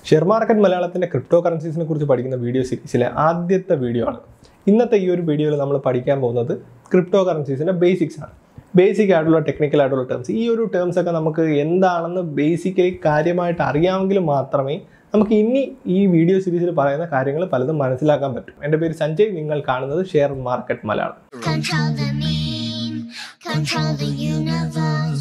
Share market മലയാളത്തിൻ്റെ crypto കറൻസീസിനെ കുറിച്ച് പഠിക്കുന്ന വീഡിയോ സീരീസിലെ ആദ്യത്തെ വീഡിയോ ആണ് ഇന്നത്തെ ഈ ഒരു വീഡിയോയിൽ നമ്മൾ പഠിക്കാൻ പോകുന്നത് ക്രിപ്റ്റോ കറൻസീസിൻ്റെ ബേസിക്സ് ആണ് ബേസിക് ആയിട്ടുള്ള ടെക്നിക്കൽ ആയിട്ടുള്ള ടേംസ് ഈ ഒരു ടേംസ് ഒക്കെ നമുക്ക് എന്താണെന്ന് ബേസിക്കലി കാര്യമായിട്ട് അറിയാമെങ്കിൽ മാത്രമേ നമുക്ക് ഇനി ഈ വീഡിയോ സീരീസിൽ പറയുന്ന കാര്യങ്ങൾ പലതും മനസ്സിലാക്കാൻ പറ്റും എൻ്റെ പേര് സഞ്ജയ് നിങ്ങൾ കാണുന്നത് share market Malayalam Control the meme, control the universe.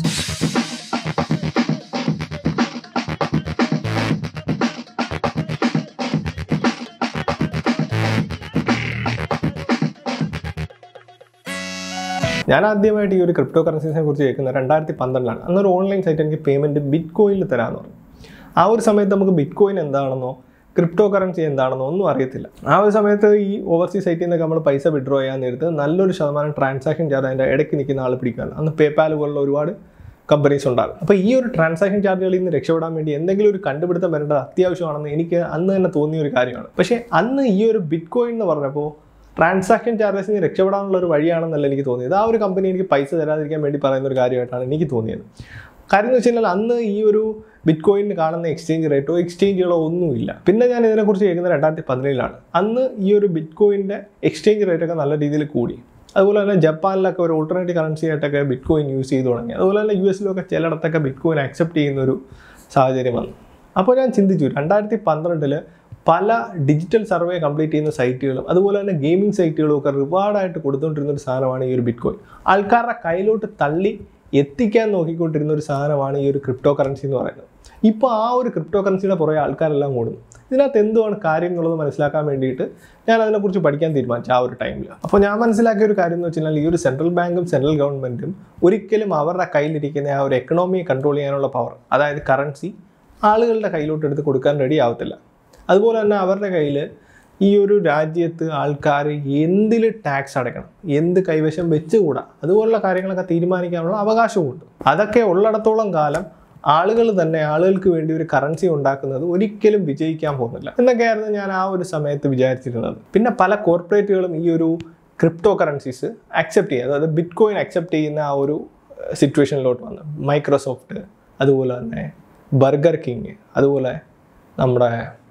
ഞാൻ ആദ്യമായിട്ട് ഈ ഒരു ക്രിപ്റ്റോ കറൻസീസിനെ കുറിച്ച് കേൾക്കുന്നത് രണ്ടായിരത്തി പന്ത്രണ്ടിലാണ് അന്നൊരു ഓൺലൈൻ സൈറ്റ് എനിക്ക് പേയ്മെൻറ്റ് ബിറ്റ് കോയിനിൽ തരാമെന്ന് പറഞ്ഞു ആ ഒരു സമയത്ത് നമുക്ക് ബിറ്റ് കോയിൻ എന്താണെന്നോ ക്രിപ്റ്റോ കറൻസി എന്താണെന്നോ ഒന്നും അറിയത്തില്ല ആ ഒരു സമയത്ത് ഈ ഓവർസീസ് സൈറ്റിൽ നിന്നൊക്കെ നമ്മൾ പൈസ വിഡ്രോ ചെയ്യാൻ നേരത്ത് നല്ലൊരു ശതമാനം ട്രാൻസാക്ഷൻ ചാർജ് അതിൻ്റെ ഇടയ്ക്ക് നിൽക്കുന്ന ആൾ പിടിക്കുകയാണ് അന്ന് പേപ്പാൽ പോലുള്ള ഒരുപാട് കമ്പനീസ് ഉണ്ടാകും അപ്പോൾ ഈ ഒരു ട്രാൻസാക്ഷൻ ചാർജുകളിൽ നിന്ന് രക്ഷപ്പെടാൻ വേണ്ടി എന്തെങ്കിലും ഒരു കണ്ടുപിടുത്തം വരേണ്ടത് അത്യാവശ്യമാണെന്ന് എനിക്ക് അന്ന് തന്നെ തോന്നിയ ഒരു കാര്യമാണ് പക്ഷേ അന്ന് ഈ ഒരു ബിറ്റ് കോയിൻ എന്ന് പറഞ്ഞപ്പോൾ ട്രാൻസാക്ഷൻ ചാർജസിൽ നിന്ന് രക്ഷപ്പെടാനുള്ള ഒരു വഴിയാണെന്നല്ല എനിക്ക് തോന്നിയത് ആ ഒരു കമ്പനി എനിക്ക് പൈസ തരാതിരിക്കാൻ വേണ്ടി പറയുന്ന ഒരു കാര്യമായിട്ടാണ് എനിക്ക് തോന്നിയത് കാര്യം എന്ന് വെച്ച് കഴിഞ്ഞാൽ അന്ന് ഈ ഒരു ബിറ്റ് കോയിന് കാണുന്ന എക്സ്ചേഞ്ച് റേറ്റോ എക്സ്ചേഞ്ചുകളോ ഒന്നുമില്ല പിന്നെ ഞാൻ ഇതിനെക്കുറിച്ച് കേൾക്കുന്നത് രണ്ടായിരത്തി പതിനേഴിലാണ് അന്ന് ഈ ഒരു ബിറ്റ് കോയിൻ്റെ എക്സ്ചേഞ്ച് റേറ്റൊക്കെ നല്ല രീതിയിൽ കൂടി അതുപോലെ തന്നെ ജപ്പാനിലൊക്കെ ഒരു ഓൾട്ടർനേറ്റീവ് കറൻസി ആയിട്ടൊക്കെ ബിറ്റ് കോയിൻ യൂസ് ചെയ്ത് തുടങ്ങി അതുപോലെ തന്നെ യു എസിലൊക്കെ ചിലയിടത്തൊക്കെ ബിറ്റ് കോയിൻ അക്സെപ്റ്റ് ചെയ്യുന്ന ഒരു സാഹചര്യം വന്നു അപ്പോൾ ഞാൻ ചിന്തിച്ചു രണ്ടായിരത്തി പന്ത്രണ്ടിൽ പല ഡിജിറ്റൽ സർവേ കംപ്ലീറ്റ് ചെയ്യുന്ന സൈറ്റുകളും അതുപോലെ തന്നെ ഗെയിമിംഗ് സൈറ്റുകളും ഒക്കെ റിവാർഡായിട്ട് കൊടുത്തുകൊണ്ടിരുന്ന ഒരു സാധനമാണ് ഈ ഒരു ബിറ്റ് കോയിൻ ആൾക്കാരുടെ കയ്യിലോട്ട് തള്ളി എത്തിക്കാൻ നോക്കിക്കൊണ്ടിരുന്ന ഒരു സാധനമാണ് ഈ ഒരു ക്രിപ്റ്റോ കറൻസി എന്ന് പറയുന്നത് ഇപ്പോൾ ആ ഒരു ക്രിപ്റ്റോ കറൻസിയുടെ പുറകെ ആൾക്കാരെല്ലാം ഓടുന്നു ഇതിനകത്ത് എന്തുവാണ് കാര്യം എന്നുള്ളത് മനസ്സിലാക്കാൻ വേണ്ടിയിട്ട് ഞാൻ അതിനെക്കുറിച്ച് പഠിക്കാൻ തീരുമാനിച്ചു ആ ഒരു ടൈമിൽ അപ്പോൾ ഞാൻ മനസ്സിലാക്കിയ ഒരു കാര്യം എന്ന് വെച്ചാൽ ഈ ഒരു സെൻട്രൽ ബാങ്കും സെൻട്രൽ ഗവൺമെൻറ്റും ഒരിക്കലും അവരുടെ കയ്യിലിരിക്കുന്ന ആ ഒരു എക്കണോമിയെ കൺട്രോൾ ചെയ്യാനുള്ള പവർ അതായത് കറൻസി ആളുകളുടെ കയ്യിലോട്ട് എടുത്ത് കൊടുക്കാൻ റെഡി ആവത്തില്ല അതുപോലെ തന്നെ അവരുടെ കയ്യിൽ ഈ ഒരു രാജ്യത്ത് ആൾക്കാർ എന്തിൽ ടാക്സ് അടയ്ക്കണം എന്ത് കൈവശം വെച്ചുകൂടാ അതുപോലുള്ള കാര്യങ്ങളൊക്കെ തീരുമാനിക്കാനുള്ള അവകാശവുമുണ്ട് അതൊക്കെ ഉള്ളിടത്തോളം കാലം ആളുകൾ തന്നെ ആളുകൾക്ക് വേണ്ടി ഒരു കറൻസി ഉണ്ടാക്കുന്നത് ഒരിക്കലും വിജയിക്കാൻ പോകുന്നില്ല എന്നൊക്കെയായിരുന്നു ഞാൻ ആ ഒരു സമയത്ത് വിചാരിച്ചിരുന്നത് പിന്നെ പല കോർപ്പറേറ്റുകളും ഈ ഒരു ക്രിപ്റ്റോ കറൻസീസ് അക്സെപ്റ്റ് ചെയ്യുക അതായത് ബിറ്റ് കോയിൻ അക്സെപ്റ്റ് ചെയ്യുന്ന ആ ഒരു സിറ്റുവേഷനിലോട്ട് വന്നു മൈക്രോസോഫ്റ്റ് അതുപോലെ തന്നെ ബർഗർ കിങ് അതുപോലെ നമ്മുടെ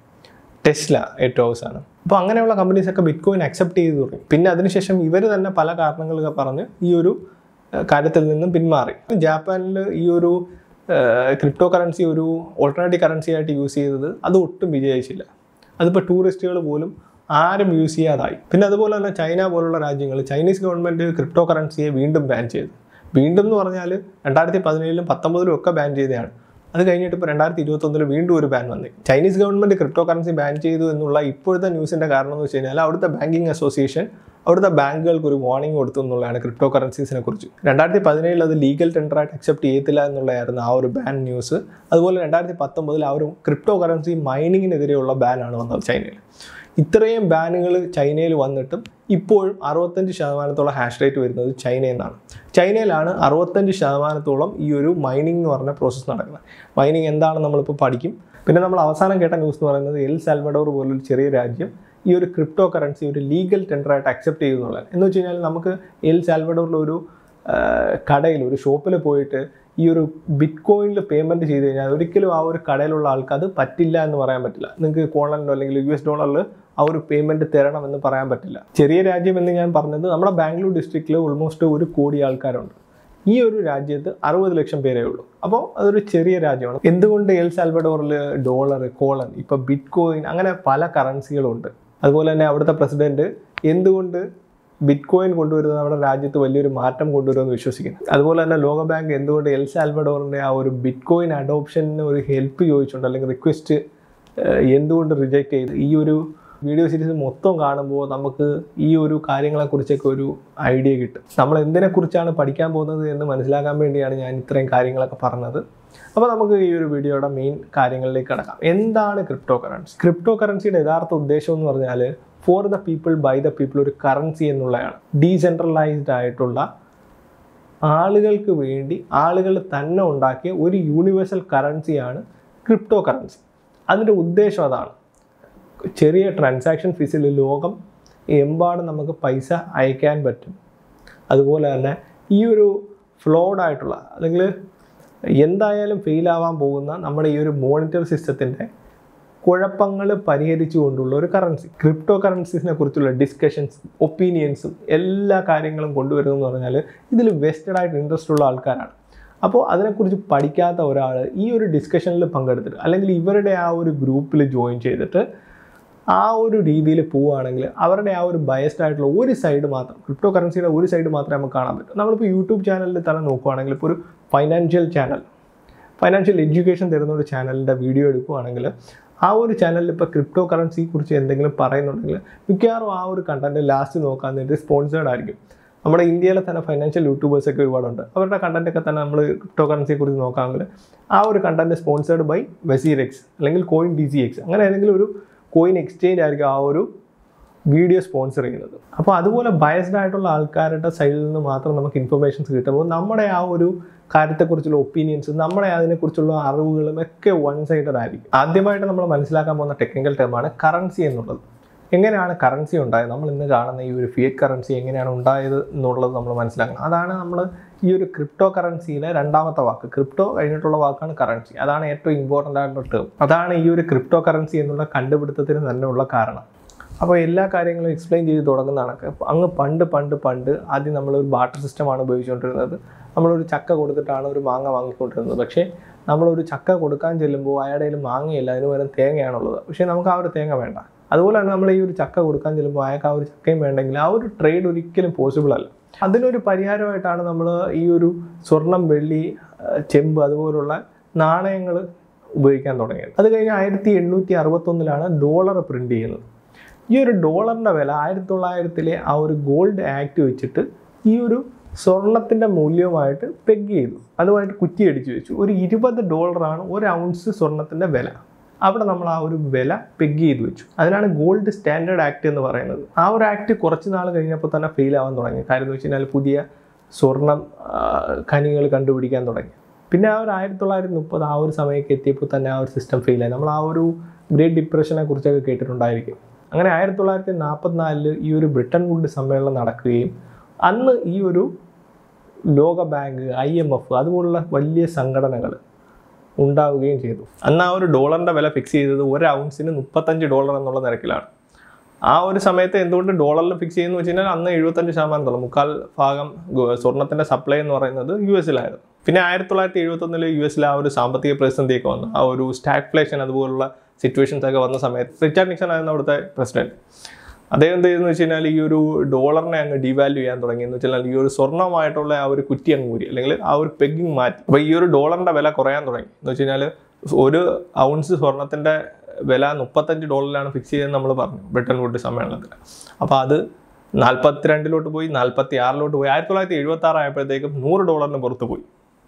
ടെസ്ല ഏറ്റവും അവസാനം അപ്പോൾ അങ്ങനെയുള്ള കമ്പനീസൊക്കെ ബിറ്റ് കോയിൻ അക്സെപ്റ്റ് ചെയ്തു തുടങ്ങി പിന്നെ അതിനുശേഷം ഇവർ തന്നെ പല കാരണങ്ങളൊക്കെ പറഞ്ഞ് ഈ ഒരു ഏഹ്, കാര്യത്തിൽ നിന്നും പിന്മാറി ജാപ്പാനിൽ ഈ ഒരു ക്രിപ്റ്റോ കറൻസി ഒരു ഓൾട്ടർനേറ്റീവ് കറൻസി ആയിട്ട് യൂസ് ചെയ്തത് അത് ഒട്ടും വിജയിച്ചില്ല അതിപ്പോൾ ടൂറിസ്റ്റുകൾ പോലും ആരും യൂസ് ചെയ്യാതായി പിന്നെ അതുപോലെ തന്നെ ചൈന പോലുള്ള രാജ്യങ്ങൾ ചൈനീസ് ഗവൺമെൻറ് ക്രിപ്റ്റോ കറൻസിയെ വീണ്ടും ബാൻ ചെയ്തു വീണ്ടും എന്ന് പറഞ്ഞാൽ രണ്ടായിരത്തി പതിനേഴിലും പത്തൊമ്പതിലും ഒക്കെ ബാൻ ചെയ്തതാണ് അത് കഴിഞ്ഞിട്ട് ഇപ്പോൾ രണ്ടായിരത്തി ഇരുപത്തൊന്നിൽ വീണ്ടും ഒരു ബാൻ വന്നു Chinese government crypto currency ban ചെയ്തു എന്നുള്ള ഇപ്പോഴത്തെ ന്യൂസിൻ്റെ കാരണം എന്ന് വെച്ച് കഴിഞ്ഞാൽ അവിടുത്തെ ബാങ്കിങ് അസോസിയേഷൻ അവിടുത്തെ ബാങ്കുകൾക്ക് ഒരു വാർണിംഗ് കൊടുത്തു എന്നുള്ളതാണ് ക്രിപ്റ്റോ കറൻസീസിനെ കുറിച്ച് രണ്ടായിരത്തി പതിനേഴിൽ അത് ലീഗൽ ടെൻഡറായിട്ട് അക്സെപ്റ്റ് ചെയ്യത്തില്ല എന്നുള്ളതായിരുന്നു ആ ഒരു ബാൻ ന്യൂസ് അതുപോലെ രണ്ടായിരത്തി പത്തൊമ്പതിൽ ആ ഒരു ക്രിപ്റ്റോ കറൻസി മൈനിങ്ങിനെതിരെയുള്ള ബാനാണ് വന്നത് ചൈനയിൽ ഇത്രയും ബാനുകൾ ചൈനയിൽ വന്നിട്ടും ഇപ്പോഴും അറുപത്തഞ്ച് ശതമാനത്തോളം ഹാഷ് റേറ്റ് വരുന്നത് ചൈനയിൽ നിന്നാണ് ചൈനയിലാണ് അറുപത്തഞ്ച് ശതമാനത്തോളം ഈ ഒരു മൈനിങ് എന്ന് പറഞ്ഞ പ്രോസസ്സ് നടക്കുന്നത് മൈനിങ് എന്താണെന്ന് നമ്മളിപ്പോൾ പഠിക്കും പിന്നെ നമ്മൾ അവസാനം കേട്ട ന്യൂസ് എന്ന് പറയുന്നത് എൽ സാൽവഡോർ പോലൊരു ചെറിയ രാജ്യം ഈ ഒരു ക്രിപ്റ്റോ കറൻസി ഒരു ലീഗൽ ടെൻഡറായിട്ട് അക്സെപ്റ്റ് ചെയ്തു എന്നുള്ളത് എന്ന് വെച്ച് കഴിഞ്ഞാൽ നമുക്ക് എൽ സാൽവഡോറിൽ ഒരു കടയിൽ ഒരു ഷോപ്പിൽ പോയിട്ട് ഈ ഒരു ബിറ്റ് കോയിനിൽ പേയ്മെൻറ്റ് ചെയ്ത് കഴിഞ്ഞാൽ ഒരിക്കലും ആ ഒരു കടയിലുള്ള ആൾക്ക് അത് പറ്റില്ല എന്ന് പറയാൻ പറ്റില്ല നിങ്ങൾക്ക് കോളനിലോ അല്ലെങ്കിൽ യു എസ് ഡോളറിൽ ആ ഒരു പേയ്മെൻറ്റ് തരണം എന്ന് പറയാൻ പറ്റില്ല ചെറിയ രാജ്യം എന്ന് ഞാൻ പറഞ്ഞത് നമ്മുടെ ബാംഗ്ലൂർ ഡിസ്ട്രിക്റ്റിൽ ഓൾമോസ്റ്റ് ഒരു കോടി ആൾക്കാരുണ്ട് ഈ ഒരു രാജ്യത്ത് അറുപത് ലക്ഷം പേരേ ഉള്ളൂ അപ്പോൾ അതൊരു ചെറിയ രാജ്യമാണ് എന്തുകൊണ്ട് എൽ സാൽവഡോറിൽ ഡോളർ കോളൻ ഇപ്പോൾ ബിറ്റ് കോയിൻ അങ്ങനെ പല കറൻസികളുണ്ട് അതുപോലെ തന്നെ അവിടുത്തെ പ്രസിഡന്റ് എന്തുകൊണ്ട് ബിറ്റ് കോയിൻ കൊണ്ടുവരുന്നത് നമ്മുടെ രാജ്യത്ത് വലിയൊരു മാറ്റം കൊണ്ടുവരുമെന്ന് വിശ്വസിക്കുന്നു അതുപോലെ തന്നെ ലോക ബാങ്ക് എന്തുകൊണ്ട് എൽ സാൽവഡോറിൻ്റെ ആ ഒരു ബിറ്റ് കോയിൻ അഡോപ്ഷന് ഒരു ഹെൽപ്പ് ചോദിച്ചിട്ടുണ്ട് അല്ലെങ്കിൽ റിക്വസ്റ്റ് എന്തുകൊണ്ട് റിജക്റ്റ് ചെയ്ത് ഈ ഒരു വീഡിയോ സീരീസ് മൊത്തം കാണുമ്പോൾ നമുക്ക് ഈ ഒരു കാര്യങ്ങളെക്കുറിച്ചൊക്കെ ഒരു ഐഡിയ കിട്ടും നമ്മൾ എന്തിനെക്കുറിച്ചാണ് പഠിക്കാൻ പോകുന്നത് എന്ന് മനസ്സിലാക്കാൻ വേണ്ടിയാണ് ഞാൻ ഇത്രയും കാര്യങ്ങളൊക്കെ പറഞ്ഞത് അപ്പോൾ നമുക്ക് ഈ ഒരു വീഡിയോയുടെ മെയിൻ കാര്യങ്ങളിലേക്ക് കിടക്കാം എന്താണ് ക്രിപ്റ്റോ കറൻസി ക്രിപ്റ്റോ കറൻസിയുടെ യഥാർത്ഥ ഉദ്ദേശം എന്ന് പറഞ്ഞാൽ for the people by the people ഒരു കറൻസി എന്നുള്ളതാണ് ഡീസെൻട്രലൈസ്ഡ് ആയിട്ടുള്ള ആളുകൾക്ക് വേണ്ടി ആളുകൾ തന്നെ ഉണ്ടാക്കിയ ഒരു യൂണിവേഴ്സൽ കറൻസിയാണ് ക്രിപ്റ്റോ കറൻസി അതിൻ്റെ ഉദ്ദേശം അതാണ് ചെറിയ ട്രാൻസാക്ഷൻ ഫീസിൽ ലോകം എമ്പാടും നമുക്ക് പൈസ അയക്കാൻ പറ്റും അതുപോലെ തന്നെ ഈ ഒരു ഫ്ലോഡ് ആയിട്ടുള്ള അല്ലെങ്കിൽ എന്തായാലും ഫെയിൽ ആവാൻ പോകുന്ന നമ്മുടെ ഈ ഒരു മോണിറ്ററി സിസ്റ്റത്തിൻ്റെ കുഴപ്പങ്ങൾ പരിഹരിച്ചുകൊണ്ടുള്ള ഒരു കറൻസി ക്രിപ്റ്റോ കറൻസീസിനെ കുറിച്ചുള്ള ഡിസ്കഷൻസ് ഒപ്പീനിയൻസും എല്ലാ കാര്യങ്ങളും കൊണ്ടുവരുന്നു എന്ന് പറഞ്ഞാൽ ഇതിൽ വെസ്റ്റഡ് ആയിട്ട് ഇൻട്രസ്റ്റ് ഉള്ള ആൾക്കാരാണ് അപ്പോൾ അതിനെക്കുറിച്ച് പഠിക്കാത്ത ഒരാൾ ഈ ഒരു ഡിസ്കഷനിൽ പങ്കെടുത്തിട്ട് അല്ലെങ്കിൽ ഇവരുടെ ആ ഒരു ഗ്രൂപ്പിൽ ജോയിൻ ചെയ്തിട്ട് ആ ഒരു രീതിയിൽ പോവുകയാണെങ്കിൽ അവരുടെ ആ ഒരു ബയസ്ഡ് ആയിട്ടുള്ള ഒരു സൈഡ് മാത്രം ക്രിപ്റ്റോ കറൻസിയുടെ ഒരു സൈഡ് മാത്രമേ നമുക്ക് കാണാൻ പറ്റൂ നമ്മളിപ്പോൾ യൂട്യൂബ് ചാനലിൽ തന്നെ നോക്കുകയാണെങ്കിൽ ഇപ്പോൾ ഒരു ഫൈനാൻഷ്യൽ ചാനൽ ഫൈനാൻഷ്യൽ എഡ്യൂക്കേഷൻ തരുന്ന ഒരു ചാനലിൻ്റെ വീഡിയോ എടുക്കുകയാണെങ്കിൽ ആ ഒരു ചാനലിൽ ഇപ്പോൾ ക്രിപ്റ്റോ കറൻസിയെ കുറിച്ച് എന്തെങ്കിലും പറയുന്നുണ്ടെങ്കിൽ മിക്കവാറും ആ ഒരു കണ്ടന്റ് ലാസ്റ്റ് നോക്കാൻ വേണ്ടി സ്പോൺസേഡ് ആയിരിക്കും നമ്മുടെ ഇന്ത്യയിലെ തന്നെ ഫൈനാൻഷ്യൽ യൂട്യൂബേഴ്സ് ഒക്കെ ഒരുപാടുണ്ട് അവരുടെ കണ്ടന്റ് ഒക്കെ തന്നെ നമ്മൾ ക്രിപ്റ്റോ കറൻസിയെ കുറിച്ച് നോക്കാമെങ്കിൽ ആ ഒരു content sponsored by WazirX അല്ലെങ്കിൽ കോയിൻ ഡി സി എക്സ് അങ്ങനെ ഏതെങ്കിലും ഒരു കോയിൻ എക്സ്ചേഞ്ച് ആയിരിക്കും ആ ഒരു വീഡിയോ സ്പോൺസർ ചെയ്യുന്നത് അപ്പോൾ അതുപോലെ ബയസ്ഡ് ആയിട്ടുള്ള ആൾക്കാരുടെ സൈഡിൽ നിന്ന് മാത്രം നമുക്ക് ഇൻഫർമേഷൻസ് കിട്ടുമ്പോൾ നമ്മുടെ ആ ഒരു കാര്യത്തെക്കുറിച്ചുള്ള ഒപ്പീനിയൻസ് നമ്മുടെ അതിനെക്കുറിച്ചുള്ള അറിവുകളും ഒക്കെ വൺ സൈഡഡ് ആയിരിക്കും ആദ്യമായിട്ട് നമ്മൾ മനസ്സിലാക്കാൻ പോകുന്ന ടെക്നിക്കൽ ടേമാണ് കറൻസി എന്നുള്ളത് എങ്ങനെയാണ് കറൻസി ഉണ്ടായത് നമ്മൾ ഇന്ന് കാണുന്ന ഈ ഒരു ഫിയറ്റ് കറൻസി എങ്ങനെയാണ് ഉണ്ടായത് എന്നുള്ളത് നമ്മൾ മനസ്സിലാക്കണം അതാണ് നമ്മൾ ഈ ഒരു ക്രിപ്റ്റോ കറൻസിയിലെ രണ്ടാമത്തെ വാക്ക് ക്രിപ്റ്റോ കഴിഞ്ഞിട്ടുള്ള വാക്കാണ് കറൻസി അതാണ് ഏറ്റവും ഇമ്പോർട്ടൻ്റ് ആയിട്ടുള്ള ടേം അതാണ് ഈ ഒരു ക്രിപ്റ്റോ കറൻസി എന്നുള്ള കണ്ടുപിടുത്തത്തിന് തന്നെ ഉള്ള കാരണം അപ്പോൾ എല്ലാ കാര്യങ്ങളും എക്സ്പ്ലെയിൻ ചെയ്ത് തുടങ്ങുന്ന കണക്ക് അങ്ങ് പണ്ട് പണ്ട് പണ്ട് ആദ്യം നമ്മൾ ഒരു ബാട്ടർ സിസ്റ്റമാണ് ഉപയോഗിച്ചുകൊണ്ടിരുന്നത് നമ്മളൊരു ചക്ക കൊടുത്തിട്ടാണ് ഒരു മാങ്ങ വാങ്ങിക്കൊണ്ടിരുന്നത് പക്ഷേ നമ്മളൊരു ചക്ക കൊടുക്കാൻ ചെല്ലുമ്പോൾ അയാളുടെ കയ്യിൽ മാങ്ങയില്ല അതിന് പകരം തേങ്ങയാണുള്ളത് പക്ഷേ നമുക്ക് ആ ഒരു തേങ്ങ വേണ്ട അതുപോലെ തന്നെ നമ്മൾ ഈ ഒരു ചക്ക കൊടുക്കാൻ ചെല്ലുമ്പോൾ അയാൾക്ക് ആ ഒരു ചക്കയും വേണ്ടെങ്കിൽ ആ ഒരു ട്രേഡ് ഒരിക്കലും പോസിബിൾ അല്ല അതിനൊരു പരിഹാരമായിട്ടാണ് നമ്മൾ ഈ ഒരു സ്വർണം വെള്ളി ആ, ചെമ്പ് അതുപോലുള്ള നാണയങ്ങൾ ഉപയോഗിക്കാൻ തുടങ്ങിയത് അത് കഴിഞ്ഞ് ആയിരത്തി എണ്ണൂറ്റി അറുപത്തൊന്നിലാണ് ഡോളർ പ്രിന്റ് ചെയ്യുന്നത് ഈ ഒരു ഡോളറിൻ്റെ വില ആയിരത്തി തൊള്ളായിരത്തിലെ ആ ഒരു ഗോൾഡ് ആക്ട് വെച്ചിട്ട് ഈ ഒരു സ്വർണത്തിൻ്റെ മൂല്യവുമായിട്ട് പെഗ് ചെയ്തു അതുമായിട്ട് കുറ്റിയടിച്ച് വെച്ചു ഒരു ഇരുപത് ഡോളറാണ് ഒരു ഔൺസ് സ്വർണത്തിൻ്റെ വില അവിടെ നമ്മൾ ആ ഒരു വില പെഗ് ചെയ്ത് വെച്ചു അതിനാണ് ഗോൾഡ് സ്റ്റാൻഡേർഡ് ആക്ട് എന്ന് പറയുന്നത് ആ ഒരു ആക്ട് കുറച്ച് നാൾ കഴിഞ്ഞപ്പോൾ തന്നെ ഫെയിൽ ആവാൻ തുടങ്ങി കാര്യം എന്ന് വെച്ച് കഴിഞ്ഞാൽ പുതിയ സ്വർണം ആ, ഖനികൾ കണ്ടുപിടിക്കാൻ തുടങ്ങി പിന്നെ ആ ഒരു ആയിരത്തി തൊള്ളായിരത്തി മുപ്പത് ആ ഒരു സമയമൊക്കെ എത്തിയപ്പോൾ തന്നെ ആ ഒരു സിസ്റ്റം ഫെയിലായി നമ്മൾ ആ ഒരു ഗ്രേറ്റ് ഡിപ്രഷനെ കുറിച്ചൊക്കെ കേട്ടിട്ടുണ്ടായിരിക്കും അങ്ങനെ ആയിരത്തി തൊള്ളായിരത്തി നാൽപ്പത്തിനാലില് ഈ ഒരു ബ്രിട്ടൻ വുഡ് സമ്മേളനം നടക്കുകയും അന്ന് ഈ ഒരു ലോക ബാങ്ക് ഐ എം എഫ് അതുപോലുള്ള വലിയ സംഘടനകൾ ഉണ്ടാവുകയും ചെയ്തു അന്ന് ആ ഒരു ഡോളറിൻ്റെ വില ഫിക്സ് ചെയ്തത് ഒരു ഔൺസിന് മുപ്പത്തഞ്ച് ഡോളർ എന്നുള്ള നിരക്കിലാണ് ആ ഒരു സമയത്ത് എന്തുകൊണ്ട് ഡോളറിൽ ഫിക്സ് ചെയ്യുന്നു വെച്ച് കഴിഞ്ഞാൽ അന്ന് എഴുപത്തഞ്ച് ശതമാനത്തോളം മുക്കാൽ ഭാഗം ഗോ- സ്വർണത്തിന്റെ സപ്ലൈ എന്ന് പറയുന്നത് യു എസിലായിരുന്നു പിന്നെ ആയിരത്തി തൊള്ളായിരത്തി എഴുപത്തൊന്നിൽ യു എസിൽ ആ ഒരു സാമ്പത്തിക പ്രതിസന്ധിയൊക്കെ വന്നു ആ ഒരു സ്റ്റാഗ്ഫ്ലേഷൻ അതുപോലുള്ള സിറ്റുവേഷൻസ് ഒക്കെ വന്ന സമയത്ത് റിച്ചാർഡ് നിക്സൺ ആയിരുന്നു അവിടുത്തെ പ്രസിഡന്റ് അദ്ദേഹം എന്ത് ചെയ്തെന്ന് വെച്ച് കഴിഞ്ഞാൽ ഈ ഒരു ഡോളറിനെ അങ്ങ് ഡിവാല്യൂ ചെയ്യാൻ തുടങ്ങി എന്ന് വെച്ചാൽ ഈ ഒരു സ്വർണ്ണമായിട്ടുള്ള ആ ഒരു കുറ്റി അങ്ങ് ഊരി അല്ലെങ്കിൽ ആ ഒരു പെഗിങ് മാറ്റി അപ്പോൾ ഈ ഒരു ഡോളറിന്റെ വില കുറയാൻ തുടങ്ങി എന്ന് വെച്ച് കഴിഞ്ഞാൽ ഒരു ഔൺസ് സ്വർണത്തിന്റെ വില മുപ്പത്തഞ്ച് ഡോളറിലാണ് ഫിക്സ് ചെയ്തതെന്ന് നമ്മൾ പറഞ്ഞു ബ്രിട്ടൻ വുഡ് സമ്മേളനത്തിൽ അപ്പോൾ അത് നാൽപ്പത്തിരണ്ടിലോട്ട് പോയി നാൽപ്പത്തി ആറിലോട്ട് പോയി ആയിരത്തി തൊള്ളായിരത്തി എഴുപത്തി ആറ് ആയപ്പോഴത്തേക്കും നൂറ് ഡോളറിന് പുറത്ത് പോയി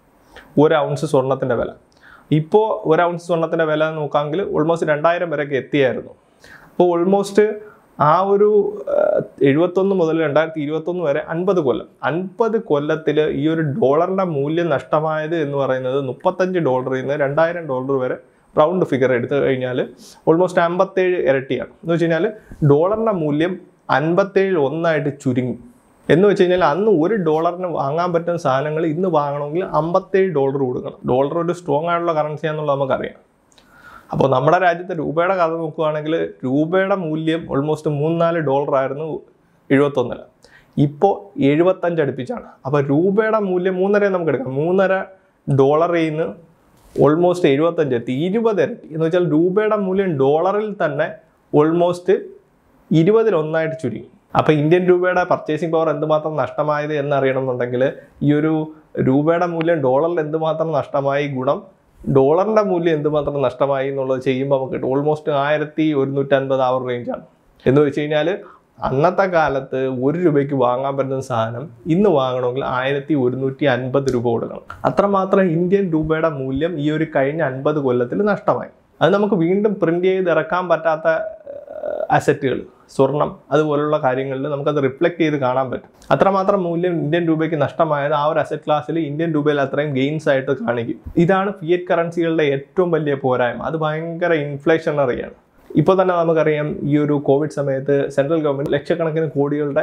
ഒരു ഔൺസ് സ്വർണത്തിന്റെ വില ഇപ്പോൾ ഒരു ഔൺസ് സ്വർണത്തിന്റെ വില നോക്കാമെങ്കിൽ ഓൾമോസ്റ്റ് രണ്ടായിരം വരെയൊക്കെ എത്തിയായിരുന്നു അപ്പോൾ ഓൾമോസ്റ്റ് ആ ഒരു എഴുപത്തൊന്ന് മുതൽ രണ്ടായിരത്തി ഇരുപത്തൊന്ന് വരെ അൻപത് കൊല്ലം അൻപത് കൊല്ലത്തിൽ ഈ ഒരു ഡോളറിന്റെ മൂല്യം നഷ്ടമായത് എന്ന് പറയുന്നത് മുപ്പത്തഞ്ച് ഡോളറിൽ നിന്ന് രണ്ടായിരം ഡോളർ വരെ റൗണ്ട് ഫിഗർ എടുത്തു കഴിഞ്ഞാൽ ഓൾമോസ്റ്റ് അമ്പത്തേഴ് ഇരട്ടിയാണ് എന്ന് വെച്ച് കഴിഞ്ഞാൽ ഡോളറിന്റെ മൂല്യം അൻപത്തേഴിൽ ഒന്നായിട്ട് ചുരുങ്ങി എന്ന് വെച്ച് കഴിഞ്ഞാൽ അന്ന് ഒരു ഡോളറിന് വാങ്ങാൻ പറ്റുന്ന സാധനങ്ങൾ ഇന്ന് വാങ്ങണമെങ്കിൽ അമ്പത്തേഴ് ഡോളർ കൊടുക്കണം ഡോളർ ഒരു സ്ട്രോങ് ആയിട്ടുള്ള കറൻസിയാണെന്നുള്ളത് നമുക്കറിയാം അപ്പോൾ നമ്മുടെ രാജ്യത്തെ രൂപയുടെ കഥ നോക്കുകയാണെങ്കിൽ രൂപയുടെ മൂല്യം ഓൾമോസ്റ്റ് മൂന്നാല് ഡോളർ ആയിരുന്നു എഴുപത്തൊന്നിൽ ഇപ്പോൾ എഴുപത്തഞ്ച് അടുപ്പിച്ചാണ് അപ്പോൾ രൂപയുടെ മൂല്യം മൂന്നര നമുക്ക് എടുക്കാം മൂന്നര ഡോളറിൽ നിന്ന് ഓൾമോസ്റ്റ് എഴുപത്തഞ്ച് എത്തി ഇരുപത് ഇരട്ടി എന്ന് വെച്ചാൽ രൂപയുടെ മൂല്യം ഡോളറിൽ തന്നെ ഓൾമോസ്റ്റ് ഇരുപതിൽ ഒന്നായിട്ട് ചുരുങ്ങി അപ്പോൾ ഇന്ത്യൻ രൂപയുടെ പർച്ചേസിംഗ് പവർ എന്തുമാത്രം നഷ്ടമായത് എന്നറിയണമെന്നുണ്ടെങ്കിൽ ഈ ഒരു രൂപയുടെ മൂല്യം ഡോളറിൽ എന്തുമാത്രം നഷ്ടമായി ഗുണം ഡോളറിന്റെ മൂല്യം എന്തുമാത്രം നഷ്ടമായി എന്നുള്ളത് ചെയ്യുമ്പോൾ നമുക്ക് കിട്ടും ഓൾമോസ്റ്റ് ആയിരത്തി ഒരുന്നൂറ്റൻപത് ആ ഒരു റേഞ്ചാണ് എന്ന് വെച്ച് കഴിഞ്ഞാൽ അന്നത്തെ കാലത്ത് ഒരു രൂപയ്ക്ക് വാങ്ങാൻ പറ്റുന്ന സാധനം ഇന്ന് വാങ്ങണമെങ്കിൽ ആയിരത്തി ഒരുന്നൂറ്റി അൻപത് രൂപ കൊടുക്കണം അത്രമാത്രം ഇന്ത്യൻ രൂപയുടെ മൂല്യം ഈ ഒരു കഴിഞ്ഞ അൻപത് കൊല്ലത്തിൽ നഷ്ടമായി അത് നമുക്ക് വീണ്ടും പ്രിന്റ് ചെയ്ത് ഇറക്കാൻ പറ്റാത്ത അസറ്റുകൾ സ്വർണം അതുപോലുള്ള കാര്യങ്ങളിൽ നമുക്കത് റിഫ്ലക്ട് ചെയ്ത് കാണാൻ പറ്റും അത്രമാത്രം മൂല്യം ഇന്ത്യൻ രൂപയ്ക്ക് നഷ്ടമായത് ആ ഒരു അസറ്റ് ക്ലാസ്സിൽ ഇന്ത്യൻ രൂപയിൽ അത്രയും ഗെയിൻസ് ആയിട്ട് കാണിക്കും ഇതാണ് ഫിയറ്റ് കറൻസികളുടെ ഏറ്റവും വലിയ പോരായ്മ അത് ഭയങ്കര ഇൻഫ്ലേഷണറിയാണ് ഇപ്പോൾ തന്നെ നമുക്കറിയാം ഈ ഒരു കോവിഡ് സമയത്ത് സെൻട്രൽ ഗവൺമെന്റ് ലക്ഷക്കണക്കിന് കോടികളുടെ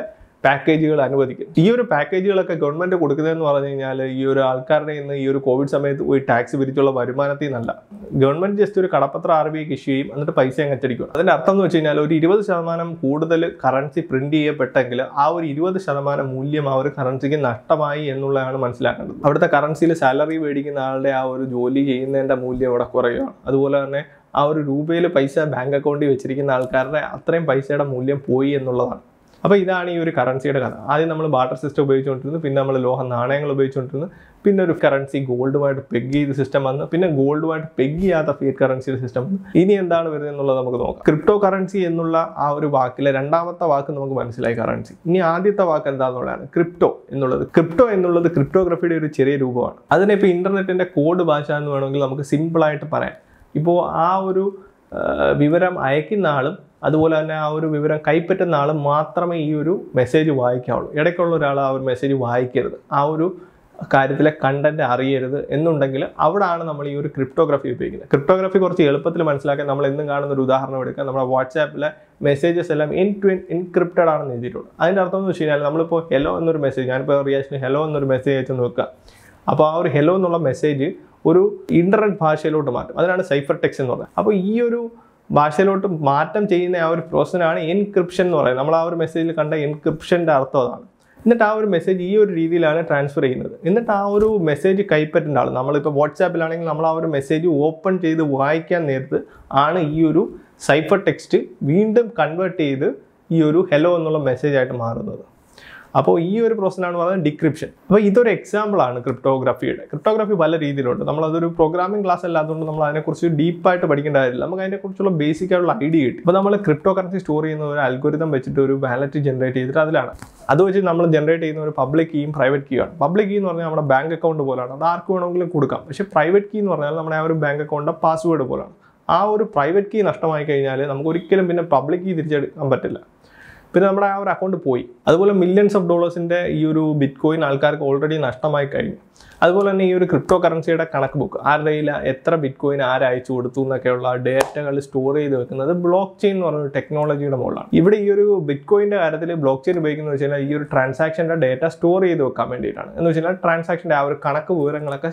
പാക്കേജുകൾ അനുവദിക്കും ഈ ഒരു പാക്കേജുകളൊക്കെ ഗവൺമെന്റ് കൊടുക്കുന്നതെന്ന് പറഞ്ഞു കഴിഞ്ഞാൽ ഈ ഒരു ആൾക്കാരുടെ ഇന്ന് ഈ ഒരു കോവിഡ് സമയത്ത് പോയി ടാക്സ് പിരിച്ചുള്ള വരുമാനത്തിൽ നിന്നല്ല ഗവൺമെന്റ് ജസ്റ്റ് ഒരു കടപ്പത്രം ആർ ബി ഐക്ക് ഇഷ്യൂ ചെയ്യും എന്നിട്ട് പൈസ അങ്ങ് അച്ചടിക്കും അതിന്റെ അർത്ഥം എന്ന് വെച്ച് കഴിഞ്ഞാൽ ഒരു ഇരുപത് ശതമാനം കൂടുതൽ കറൻസി പ്രിന്റ് ചെയ്യപ്പെട്ടെങ്കിൽ ആ ഒരു ഇരുപത് ശതമാനം മൂല്യം ആ ഒരു കറൻസിക്ക് നഷ്ടമായി എന്നുള്ളതാണ് മനസ്സിലാക്കേണ്ടത് അവിടുത്തെ കറൻസിയിൽ സാലറി മേടിക്കുന്ന ആളുടെ ആ ഒരു ജോലി ചെയ്യുന്നതിന്റെ മൂല്യം ഇവിടെ കുറയുകയാണ് അതുപോലെ തന്നെ ആ ഒരു രൂപയിൽ പൈസ ബാങ്ക് അക്കൗണ്ടിൽ വെച്ചിരിക്കുന്ന ആൾക്കാരുടെ അത്രയും പൈസയുടെ മൂല്യം പോയി എന്നുള്ളതാണ് അപ്പോൾ ഇതാണ് ഈ ഒരു കറൻസിയുടെ കഥ ആദ്യം നമ്മൾ ബാർട്ടർ സിസ്റ്റം ഉപയോഗിച്ചുകൊണ്ടിരുന്നു പിന്നെ നമ്മൾ ലോഹ നാണയങ്ങൾ ഉപയോഗിച്ചുകൊണ്ടിരുന്നു പിന്നെ ഒരു കറൻസി ഗോൾഡുമായിട്ട് പെഗ് ചെയ്ത സിസ്റ്റം വന്നു പിന്നെ ഗോൾഡുമായിട്ട് പെഗ് ചെയ്യാത്ത ഫിയറ്റ് കറൻസിയുടെ സിസ്റ്റം വന്നു ഇനി എന്താണ് വരുന്നത് എന്നുള്ളത് നമുക്ക് നോക്കാം ക്രിപ്റ്റോ കറൻസി എന്നുള്ള ആ ഒരു വാക്കിലെ രണ്ടാമത്തെ വാക്ക് നമുക്ക് മനസ്സിലായി കറൻസി ഇനി ആദ്യത്തെ വാക്ക് എന്താണെന്നുള്ളതാണ് ക്രിപ്റ്റോ എന്നുള്ളത് ക്രിപ്റ്റോ എന്നുള്ളത് ക്രിപ്റ്റോഗ്രഫിയുടെ ഒരു ചെറിയ രൂപമാണ് അതിനെ ഇപ്പോൾ ഇന്റർനെറ്റിന്റെ കോഡ് ഭാഷ എന്ന് വേണമെങ്കിൽ നമുക്ക് സിമ്പിളായിട്ട് പറയാം ഇപ്പോൾ ആ ഒരു ആ, വിവരം അയക്കുന്ന ആളും അതുപോലെ തന്നെ ആ ഒരു വിവരം കൈപ്പറ്റുന്ന ആളും മാത്രമേ ഈ ഒരു മെസ്സേജ് വായിക്കാവുള്ളൂ ഇടയ്ക്കുള്ള ഒരാൾ ആ ഒരു മെസ്സേജ് വായിക്കരുത് ആ ഒരു കാര്യത്തിലെ കണ്ടന്റ് അറിയരുത് എന്നുണ്ടെങ്കിൽ അവിടാണ് നമ്മൾ ഈ ഒരു ക്രിപ്റ്റോഗ്രഫി ഉപയോഗിക്കുന്നത് ക്രിപ്റ്റോഗ്രഫി കുറച്ച് എളുപ്പത്തിൽ മനസ്സിലാക്കാൻ നമ്മൾ എന്നും കാണുന്ന ഒരു ഉദാഹരണം എടുക്കുക നമ്മുടെ വാട്സാപ്പിലെ മെസ്സേജസ് എല്ലാം എൻ ടു എൻ എൻക്രിപ്റ്റഡ് ആണെന്ന് എഴുതിയിട്ടുണ്ട് അതിൻ്റെ അർത്ഥം എന്ന് വെച്ച് കഴിഞ്ഞാൽ നമ്മളിപ്പോൾ ഹെലോ എന്നൊരു മെസ്സേജ് ഞാനിപ്പോൾ റിയാക്ഷന് ഹെലോ എന്നൊരു മെസ്സേജ് അയച്ചു നോക്കുക അപ്പോൾ ആ ഒരു ഹെലോ എന്നുള്ള മെസ്സേജ് ഒരു ഇന്റർനെറ്റ് ഭാഷയിലോട്ട് മാറ്റും അതിനാണ് സൈഫർ ടെക്സ് എന്ന് പറയുന്നത് അപ്പോൾ ഈ ഒരു ഭാഷയിലോട്ട് മാറ്റം ചെയ്യുന്ന ആ ഒരു പ്രോസസ്സിനാണ് എൻക്രിപ്ഷൻ എന്ന് പറയുന്നത് നമ്മൾ ആ ഒരു മെസ്സേജിൽ കണ്ട എൻക്രിപ്ഷൻ്റെ അർത്ഥം അതാണ് എന്നിട്ട് ആ ഒരു മെസ്സേജ് ഈ ഒരു രീതിയിലാണ് ട്രാൻസ്ഫർ ചെയ്യുന്നത് എന്നിട്ട് ആ ഒരു മെസ്സേജ് കൈപ്പറ്റേണ്ട ആൾ നമ്മളിപ്പോൾ വാട്സാപ്പിലാണെങ്കിൽ നമ്മൾ ആ ഒരു മെസ്സേജ് ഓപ്പൺ ചെയ്ത് വായിക്കാൻ നേരത്ത് ആണ് ഈ ഒരു സൈഫർ ടെക്സ്റ്റ് വീണ്ടും കൺവേർട്ട് ചെയ്ത് ഈ ഒരു ഹെലോ എന്നുള്ള മെസ്സേജ് ആയിട്ട് മാറുന്നത് അപ്പോൾ ഈ ഒരു പ്രോസസ്സാണ് പറയുന്നത് ഡിക്രിപ്ഷൻ അപ്പോൾ ഇതൊരു എക്സാമ്പിൾ ആണ് ക്രിപ്റ്റോഗ്രഫിയുടെ ക്രിപ്റ്റോഗ്രഫി പല രീതിയിലുണ്ട് നമ്മൾ അതൊരു പ്രോഗ്രാമിംഗ് ക്ലാസ് അല്ലാത്തതുകൊണ്ട് നമ്മൾ അതിനെക്കുറിച്ച് ഡീപ്പായിട്ട് പഠിക്കേണ്ട കാര്യമില്ല നമുക്ക് അതിനെക്കുറിച്ചുള്ള ബേസിക് ആയിട്ടുള്ള ഐഡിയ കിട്ടും അപ്പോൾ നമ്മൾ ക്രിപ്റ്റോ കറൻസി സ്റ്റോർ ചെയ്യുന്ന ഒരു അൽഗോരിതം വെച്ചിട്ട് ഒരു വാലറ്റ് ജനറേറ്റ് ചെയ്തിട്ട് അതിലാണ് അത് വെച്ച് നമ്മൾ ജനറേറ്റ് ചെയ്യുന്ന ഒരു പബ്ലിക് കീയും പ്രൈവറ്റ് കീ ആണ് പബ്ലിക് കീ എന്ന് പറഞ്ഞാൽ നമ്മുടെ ബാങ്ക് അക്കൗണ്ട് പോലെയാണ് അത് ആർക്ക് വേണമെങ്കിലും കൊടുക്കാം പക്ഷേ പ്രൈവറ്റ് കീ എന്ന് പറഞ്ഞാൽ നമ്മുടെ ആ ഒരു ബാങ്ക് അക്കൗണ്ടിൻ്റെ പാസ്വേഡ് പോലെയാണ് ആ ഒരു പ്രൈവറ്റ് കീ നഷ്ടമായി കഴിഞ്ഞാൽ നമുക്ക് ഒരിക്കലും പിന്നെ പബ്ലിക് കീ തിരിച്ചെടുക്കാൻ പറ്റില്ല പിന്നെ നമ്മുടെ ആ ഒരു അക്കൗണ്ട് പോയി അതുപോലെ മില്യൺസ് ഓഫ് ഡോളേഴ്സിന്റെ ഈ ഒരു ബിറ്റ് കോയിൻ ആൾക്കാർക്ക് ഓൾറെഡി നഷ്ടമായി കഴിഞ്ഞു അതുപോലെ തന്നെ ഈ ഒരു ക്രിപ്റ്റോ കറൻസിയുടെ കണക്ക് ബുക്ക് ആരുടെ കയ്യിൽ എത്ര ബിറ്റ് കോയിൻ ആര് അയച്ചു കൊടുത്തു എന്നൊക്കെയുള്ള ഡേറ്റകൾ സ്റ്റോർ ചെയ്ത് വെക്കുന്നത് ബ്ലോക്ക് ചെയിൻ എന്ന് പറയുന്ന ടെക്നോളജിയുടെ മുകളിലാണ് ഇവിടെ ഈ ഒരു ബിറ്റ് കോയിന്റെ കാര്യത്തിൽ ബ്ലോക്ക് ചെയിൻ ഉപയോഗിക്കുന്നത് വെച്ച് കഴിഞ്ഞാൽ ഈ ഒരു ട്രാൻസാക്ഷന്റെ ഡേറ്റ സ്റ്റോർ ചെയ്ത് വെക്കാൻ വേണ്ടിയിട്ടാണ് എന്ന് വെച്ച് കഴിഞ്ഞാൽ ട്രാൻസാക്ഷന്റെ ആ ഒരു കണക്ക് വിവരങ്ങളൊക്കെ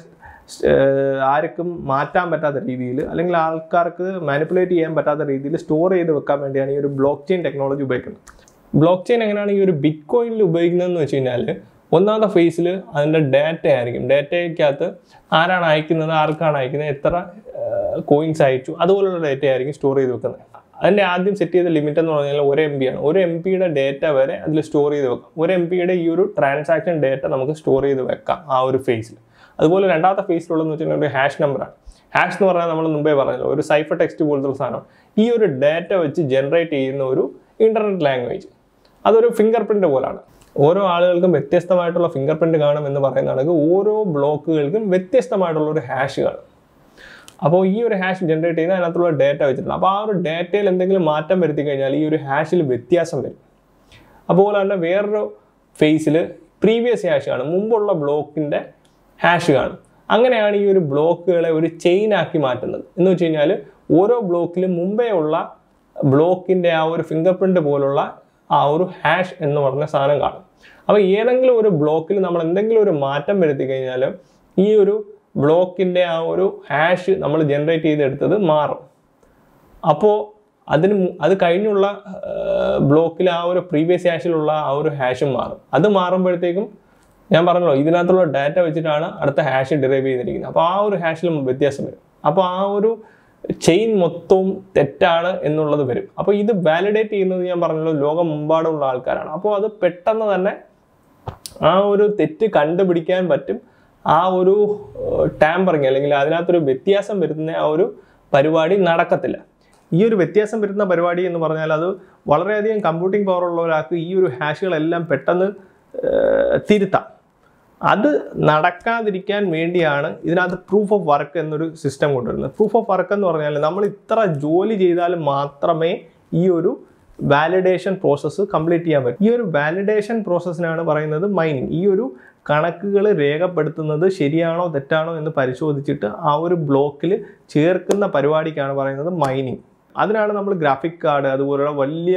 ഏഹ്, ആർക്കും മാറ്റാൻ പറ്റാത്ത രീതിയിൽ അല്ലെങ്കിൽ ആൾക്കാർക്ക് മാനിപ്പുലേറ്റ് ചെയ്യാൻ പറ്റാത്ത രീതിയിൽ സ്റ്റോർ ചെയ്ത് വെക്കാൻ വേണ്ടിയാണ് ഈ ഒരു ബ്ലോക്ക് ചെയിൻ ടെക്നോളജി ഉപയോഗിക്കുന്നത് ബ്ലോക്ക് ചെയിൻ എങ്ങനെയാണ് ഈ ഒരു ബിറ്റ് കോയിനിൽ ഉപയോഗിക്കുന്നതെന്ന് വെച്ച് കഴിഞ്ഞാൽ ഒന്നാമത്തെ ഫേസിൽ അതിൻ്റെ ഡാറ്റ ആയിരിക്കും ഡാറ്റയ്ക്കകത്ത് ആരാണ് അയക്കുന്നത് ആർക്കാണ് അയക്കുന്നത് എത്ര കോയിൻസ് അയച്ചു അതുപോലുള്ള ഡാറ്റ ആയിരിക്കും സ്റ്റോർ ചെയ്ത് വെക്കുന്നത് അതിൻ്റെ ആദ്യം സെറ്റ് ചെയ്ത ലിമിറ്റ് എന്ന് പറഞ്ഞാൽ ഒരു എം ബി ആണ് ഒരു എം പിയുടെ ഡേറ്റ വരെ അതിൽ സ്റ്റോർ ചെയ്ത് വെക്കാം ഒരു എം പിയുടെ ഈ ഒരു ട്രാൻസാക്ഷൻ ഡേറ്റ നമുക്ക് സ്റ്റോർ ചെയ്ത് വെക്കാം ആ ഒരു ഫേസിൽ അതുപോലെ രണ്ടാമത്തെ ഫേസിലുള്ളതെന്ന് വെച്ചാൽ ഒരു ഹാഷ് നമ്പറാണ് ഹാഷ് എന്ന് പറഞ്ഞാൽ നമ്മൾ മുമ്പേ പറഞ്ഞല്ലോ ഒരു സൈഫർ ടെക്സ്റ്റ് പോലത്തെ ഒരു സാധനം ഈ ഒരു ഡാറ്റ വെച്ച് ജനറേറ്റ് ചെയ്യുന്ന ഒരു ഇന്റർനെറ്റ് ലാംഗ്വേജ് അതൊരു ഫിംഗർ പ്രിന്റ് പോലാണ് ഓരോ ആളുകൾക്കും വ്യത്യസ്തമായിട്ടുള്ള ഫിംഗർ പ്രിന്റ് കാണും എന്ന് പറയുന്നതാണെങ്കിൽ ഓരോ ബ്ലോക്കുകൾക്കും വ്യത്യസ്തമായിട്ടുള്ള ഒരു ഹാഷ് കാണും അപ്പോൾ ഈ ഒരു ഹാഷ് ജനറേറ്റ് ചെയ്യുന്ന അതിനകത്തുള്ള ഡേറ്റ വെച്ചിട്ടുണ്ട് അപ്പോൾ ആ ഒരു ഡേറ്റയിൽ എന്തെങ്കിലും മാറ്റം വരുത്തി കഴിഞ്ഞാൽ ഈ ഒരു ഹാഷിൽ വ്യത്യാസം വരും അതുപോലെ തന്നെ വേറൊരു ഫേസിൽ പ്രീവിയസ് ഹാഷ് കാണും മുമ്പുള്ള ബ്ലോക്കിൻ്റെ ഹാഷ് കാണും അങ്ങനെയാണ് ഈ ഒരു ബ്ലോക്കുകളെ ഒരു ചെയിൻ ആക്കി മാറ്റുന്നത് എന്ന് വെച്ച് കഴിഞ്ഞാൽ ഓരോ ബ്ലോക്കിലും മുമ്പേ ഉള്ള ബ്ലോക്കിൻ്റെ ആ ഒരു ഫിംഗർ പ്രിന്റ് പോലുള്ള ആ ഒരു ഹാഷ് എന്ന് പറഞ്ഞ സാധനം കാണും അപ്പോൾ ഏതെങ്കിലും ഒരു ബ്ലോക്കിൽ നമ്മൾ എന്തെങ്കിലും ഒരു മാറ്റം വരുത്തി കഴിഞ്ഞാൽ ഈ ഒരു ബ്ലോക്കിൻ്റെ ആ ഒരു ഹാഷ് നമ്മൾ ജനറേറ്റ് ചെയ്തെടുത്തത് മാറും അപ്പോൾ അതിന് മു- അത് കഴിഞ്ഞുള്ള ബ്ലോക്കിൽ ആ ഒരു പ്രീവിയസ് ഹാഷിലുള്ള ആ ഒരു ഹാഷും മാറും അത് മാറുമ്പോഴത്തേക്കും ഞാൻ പറഞ്ഞല്ലോ ഇതിനകത്തുള്ള ഡാറ്റ വെച്ചിട്ടാണ് അടുത്ത ഹാഷ് ഡിറൈവ് ചെയ്തിരിക്കുന്നത് അപ്പോൾ ആ ഒരു ഹാഷിലും വ്യത്യാസം വരും അപ്പോൾ ആ ഒരു ചെയിൻ മൊത്തവും തെറ്റാണ് എന്നുള്ളത് വരും അപ്പോൾ ഇത് വാലിഡേറ്റ് ചെയ്യുന്നത് ഞാൻ പറഞ്ഞല്ലോ ലോകമെമ്പാടുമുള്ള ആൾക്കാരാണ് അപ്പോൾ അത് പെട്ടെന്ന് തന്നെ ആ ഒരു തെറ്റ് കണ്ടുപിടിക്കാൻ പറ്റും ആ ഒരു ടാമ്പറിങ് അല്ലെങ്കിൽ അതിനകത്തൊരു വ്യത്യാസം വരുത്തുന്ന ആ ഒരു പരിപാടി നടക്കത്തില്ല ഈ ഒരു വ്യത്യാസം വരുന്ന പരിപാടി എന്ന് പറഞ്ഞാൽ അത് വളരെയധികം കമ്പ്യൂട്ടിംഗ് പവർ ഉള്ള ഒരാൾക്ക് ഈ ഒരു ഹാഷുകളെല്ലാം പെട്ടെന്ന് ഏർ, തിരുത്താം അത് നടക്കാതിരിക്കാൻ വേണ്ടിയാണ് ഇതിനകത്ത് പ്രൂഫ് ഓഫ് വർക്ക് എന്നൊരു സിസ്റ്റം കൊണ്ടുവരുന്നത് പ്രൂഫ് ഓഫ് വർക്ക് എന്ന് പറഞ്ഞാൽ നമ്മൾ ഇത്ര ജോലി ചെയ്താൽ മാത്രമേ ഈ ഒരു വാലിഡേഷൻ പ്രോസസ്സ് കംപ്ലീറ്റ് ചെയ്യാൻ പറ്റും ഈ ഒരു വാലിഡേഷൻ പ്രോസസ്സിനാണ് പറയുന്നത് മൈനിങ് ഈ ഒരു കണക്കുകൾ രേഖപ്പെടുത്തുന്നത് ശരിയാണോ തെറ്റാണോ എന്ന് പരിശോധിച്ചിട്ട് ആ ഒരു ബ്ലോക്കിൽ ചേർക്കുന്ന പരിപാടിക്കാണ് പറയുന്നത് മൈനിങ് അതിനാണ് നമ്മൾ ഗ്രാഫിക് കാർഡ് അതുപോലുള്ള വലിയ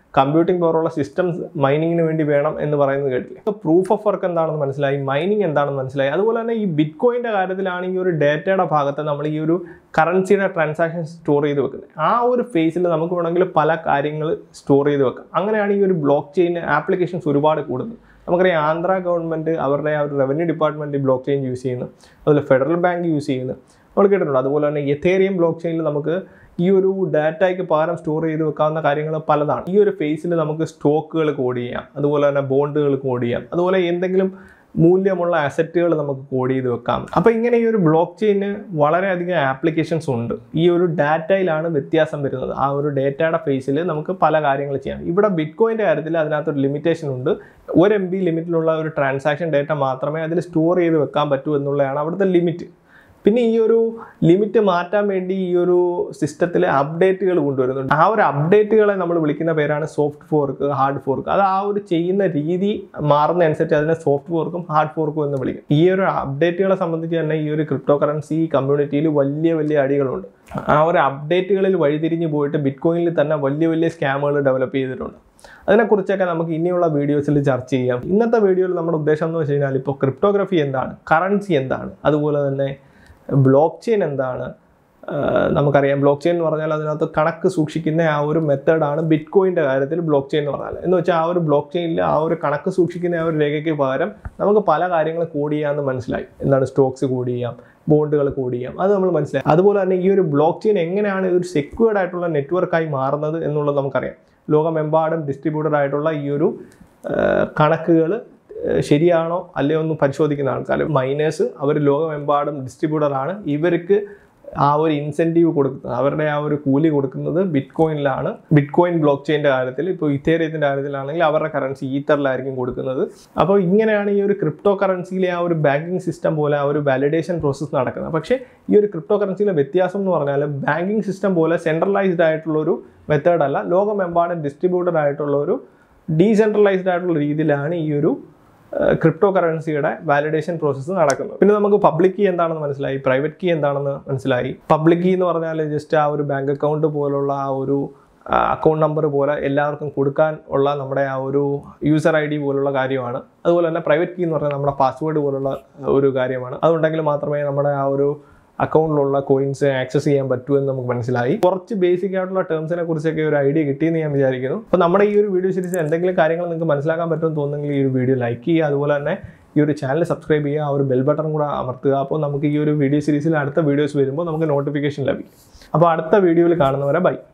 കമ്പ്യൂട്ടിംഗ് പവറുള്ള സിസ്റ്റംസ് മൈനിങ്ങിന് വേണ്ടി വേണം എന്ന് പറയുന്നത് കേട്ടില്ലേ അപ്പോൾ പ്രൂഫ് ഓഫ് വർക്ക് എന്താണെന്ന് മനസ്സിലായി മൈനിങ് എന്താണെന്ന് മനസ്സിലായി അതുപോലെ തന്നെ ഈ ബിറ്റ് കോയിൻ്റെ കാര്യത്തിലാണ് ഈ ഒരു ഡേറ്റയുടെ ഭാഗത്ത് നമ്മൾ ഈ ഒരു കറൻസിയുടെ ട്രാൻസാക്ഷൻ സ്റ്റോർ ചെയ്ത് വെക്കുന്നത് ആ ഒരു ഫേസിൽ നമുക്ക് വേണമെങ്കിൽ പല കാര്യങ്ങൾ സ്റ്റോർ ചെയ്ത് വെക്കാം അങ്ങനെയാണ് ഈ ഒരു ബ്ലോക്ക് ചെയിൻ ആപ്ലിക്കേഷൻസ് ഒരുപാട് കൂടുന്നത് നമുക്കറിയാം ആന്ധ്ര ഗവൺമെൻറ് അവരുടെ ആ ഒരു revenue department block chain use ചെയ്യുന്നു അതുപോലെ ഫെഡറൽ ബാങ്ക് യൂസ് ചെയ്യുന്നു നമ്മൾ കേട്ടിട്ടുണ്ട് അതുപോലെ തന്നെ എഥേറിയം ബ്ലോക്ക് ചെയിനിൽ നമുക്ക് ഈ ഒരു ഡാറ്റയ്ക്ക് പകരം സ്റ്റോർ ചെയ്ത് വെക്കാവുന്ന കാര്യങ്ങൾ പലതാണ് ഈ ഒരു ഫേസിൽ നമുക്ക് സ്റ്റോക്കുകൾ കോഡ് ചെയ്യാം അതുപോലെ തന്നെ ബോണ്ടുകൾ കോഡ് ചെയ്യാം അതുപോലെ എന്തെങ്കിലും മൂല്യമുള്ള അസറ്റുകൾ നമുക്ക് കോഡ് ചെയ്ത് വെക്കാം അപ്പോൾ ഇങ്ങനെ ഈ ഒരു ബ്ലോക്ക് ചെയിന് വളരെയധികം ആപ്ലിക്കേഷൻസ് ഉണ്ട് ഈ ഒരു ഡാറ്റയിലാണ് വ്യത്യാസം വരുന്നത് ആ ഒരു ഡേറ്റയുടെ ഫേസിൽ നമുക്ക് പല കാര്യങ്ങൾ ചെയ്യാം ഇവിടെ ബിറ്റ് കോയിൻ്റെ കാര്യത്തിൽ അതിനകത്തൊരു ലിമിറ്റേഷൻ ഉണ്ട് ഒരു എം ബി ലിമിറ്റിലുള്ള ഒരു ട്രാൻസാക്ഷൻ ഡേറ്റ മാത്രമേ അതിൽ സ്റ്റോർ ചെയ്ത് വെക്കാൻ പറ്റൂ എന്നുള്ളതാണ് അവിടുത്തെ ലിമിറ്റ് പിന്നെ ഈ ഒരു ലിമിറ്റ് മാറ്റാൻ വേണ്ടി ഈ ഒരു സിസ്റ്റത്തിൽ അപ്ഡേറ്റുകൾ കൊണ്ടുവരുന്നുണ്ട് ആ ഒരു അപ്ഡേറ്റുകളെ നമ്മൾ വിളിക്കുന്ന പേരാണ് സോഫ്റ്റ് ഫോർക്ക് ഹാർഡ് ഫോർക്ക് അത് ആ ഒരു ചെയ്യുന്ന രീതി മാറുന്നതനുസരിച്ച് അതിനെ സോഫ്റ്റ് ഫോർക്കും ഹാർഡ് ഫോർക്കും എന്ന് വിളിക്കും ഈ ഒരു അപ്ഡേറ്റുകളെ സംബന്ധിച്ച് തന്നെ ഈ ഒരു ക്രിപ്റ്റോ കറൻസി കമ്മ്യൂണിറ്റിയിൽ വലിയ വലിയ അടികളുണ്ട് ആ ഒരു അപ്ഡേറ്റുകളിൽ വഴിതിരിഞ്ഞ് പോയിട്ട് ബിറ്റ് കോയിനിൽ തന്നെ വലിയ വലിയ സ്കാമുകൾ ഡെവലപ്പ് ചെയ്തിട്ടുണ്ട് അതിനെക്കുറിച്ചൊക്കെ നമുക്ക് ഇനിയുള്ള വീഡിയോസിൽ ചർച്ച ചെയ്യാം ഇന്നത്തെ വീഡിയോയിൽ നമ്മുടെ ഉദ്ദേശം എന്ന് വെച്ച് കഴിഞ്ഞാൽ ഇപ്പോൾ ക്രിപ്റ്റോഗ്രഫി എന്താണ് കറൻസി എന്താണ് അതുപോലെ തന്നെ ബ്ലോക്ക് ചെയിൻ എന്താണ് ആഹ് നമുക്കറിയാം ബ്ലോക്ക് ചെയിൻ എന്ന് പറഞ്ഞാൽ അതിനകത്ത് കണക്ക് സൂക്ഷിക്കുന്ന ആ ഒരു മെത്തേഡാണ് ബിറ്റ് കോയിൻ്റെ കാര്യത്തിൽ ബ്ലോക്ക് ചെയിൻ എന്ന് പറഞ്ഞാൽ എന്ന് വെച്ചാൽ ആ ഒരു ബ്ലോക്ക് ചെയിനിൽ ആ ഒരു കണക്ക് സൂക്ഷിക്കുന്ന ആ ഒരു രേഖയ്ക്ക് പകരം നമുക്ക് പല കാര്യങ്ങൾ കോഡ് ചെയ്യാമെന്ന് മനസ്സിലായി എന്താണ് സ്റ്റോക്സ് കോഡ് ചെയ്യാം ബോണ്ടുകൾ കോഡ് ചെയ്യാം അത് നമ്മൾ മനസ്സിലായി അതുപോലെ തന്നെ ഈ ഒരു ബ്ലോക്ക് ചെയിൻ എങ്ങനെയാണ് ഒരു സെക്യൂർഡ് ആയിട്ടുള്ള നെറ്റ്വർക്കായി മാറുന്നത് എന്നുള്ളത് നമുക്കറിയാം ലോകമെമ്പാടും ഡിസ്ട്രിബ്യൂട്ടഡ് ആയിട്ടുള്ള ഈ ഒരു കണക്കുകൾ ശരിയാണോ അല്ലയോ എന്ന് പരിശോധിക്കുന്ന ആൾക്കാർ മൈനേഴ്സ് അവർ ലോകമെമ്പാടും ഡിസ്ട്രിബ്യൂട്ടറാണ് ഇവർക്ക് ആ ഒരു ഇൻസെൻറ്റീവ് കൊടുക്കുന്നത് അവരുടെ ആ ഒരു കൂലി കൊടുക്കുന്നത് ബിറ്റ് കോയിനിലാണ് ബിറ്റ് കോയിൻ ബ്ലോക്ക് ചെയിൻ്റെ കാര്യത്തിൽ ഇപ്പോൾ ഇത്തേറിയത്തിൻ്റെ കാര്യത്തിലാണെങ്കിൽ അവരുടെ കറൻസി ഈത്തറിലായിരിക്കും കൊടുക്കുന്നത് അപ്പോൾ ഇങ്ങനെയാണ് ഈ ഒരു ക്രിപ്റ്റോ കറൻസിയിലെ ആ ഒരു ബാങ്കിങ് സിസ്റ്റം പോലെ ആ ഒരു വാലിഡേഷൻ പ്രോസസ്സ് നടക്കുന്നത് പക്ഷേ ഈ ഒരു ക്രിപ്റ്റോ കറൻസിയിലെ വ്യത്യാസം എന്ന് പറഞ്ഞാൽ ബാങ്കിങ് സിസ്റ്റം പോലെ സെൻട്രലൈസ്ഡ് ആയിട്ടുള്ള ഒരു മെത്തേഡ് അല്ല ലോകമെമ്പാടും ഡിസ്ട്രിബ്യൂട്ടഡ് ആയിട്ടുള്ള ഒരു ഡീസെൻട്രലൈസ്ഡ് ആയിട്ടുള്ള രീതിയിലാണ് ഈ ഒരു ക്രിപ്റ്റോ കറൻസിയുടെ വാലിഡേഷൻ പ്രോസസ്സ് നടക്കുന്നത് പിന്നെ നമുക്ക് പബ്ലിക് കീ എന്താണെന്ന് മനസ്സിലായി പ്രൈവറ്റ് കീ എന്താണെന്ന് മനസ്സിലായി പബ്ലിക് കീ എന്ന് പറഞ്ഞാൽ ജസ്റ്റ് ആ ഒരു ബാങ്ക് അക്കൗണ്ട് പോലുള്ള ആ ഒരു അക്കൗണ്ട് നമ്പർ പോലെ എല്ലാവർക്കും കൊടുക്കാൻ ഉള്ള നമ്മുടെ ആ ഒരു യൂസർ ഐ ഡി പോലുള്ള കാര്യമാണ് അതുപോലെ തന്നെ പ്രൈവറ്റ് കീ എന്ന് പറഞ്ഞാൽ നമ്മുടെ പാസ്വേഡ് പോലുള്ള ഒരു കാര്യമാണ് അതുണ്ടെങ്കിൽ മാത്രമേ നമ്മുടെ ആ ഒരു അക്കൗണ്ടിലുള്ള കോയിൻസ് ആക്സസ് ചെയ്യാൻ പറ്റൂ എന്ന് നമുക്ക് മനസ്സിലായി കുറച്ച് ബേസിക് ആയിട്ടുള്ള ടേംസിനെ കുറിച്ചൊക്കെ ഒരു ഐഡിയ കിട്ടിയെന്ന് ഞാൻ വിചാരിക്കുന്നു അപ്പോൾ നമ്മുടെ ഈ ഒരു വീഡിയോ സീരീസ് എന്തെങ്കിലും കാര്യങ്ങൾ നിങ്ങൾക്ക് മനസ്സിലാക്കാൻ പറ്റുമെന്ന് തോന്നുന്നെങ്കിൽ ഈ ഒരു വീഡിയോ ലൈക്ക് ചെയ്യുക അതുപോലെ തന്നെ ഈ ഒരു ചാനൽ സബ്സ്ക്രൈബ് ചെയ്യുക ആ ഒരു ബെൽ ബട്ടൺ കൂടെ അമർത്തുക അപ്പോൾ നമുക്ക് ഈ ഒരു വീഡിയോ സീരീസിൽ അടുത്ത വീഡിയോസ് വരുമ്പോൾ നമുക്ക് നോട്ടിഫിക്കേഷൻ ലഭിക്കും അപ്പോൾ അടുത്ത വീഡിയോയിൽ കാണുന്നവരെ ബൈ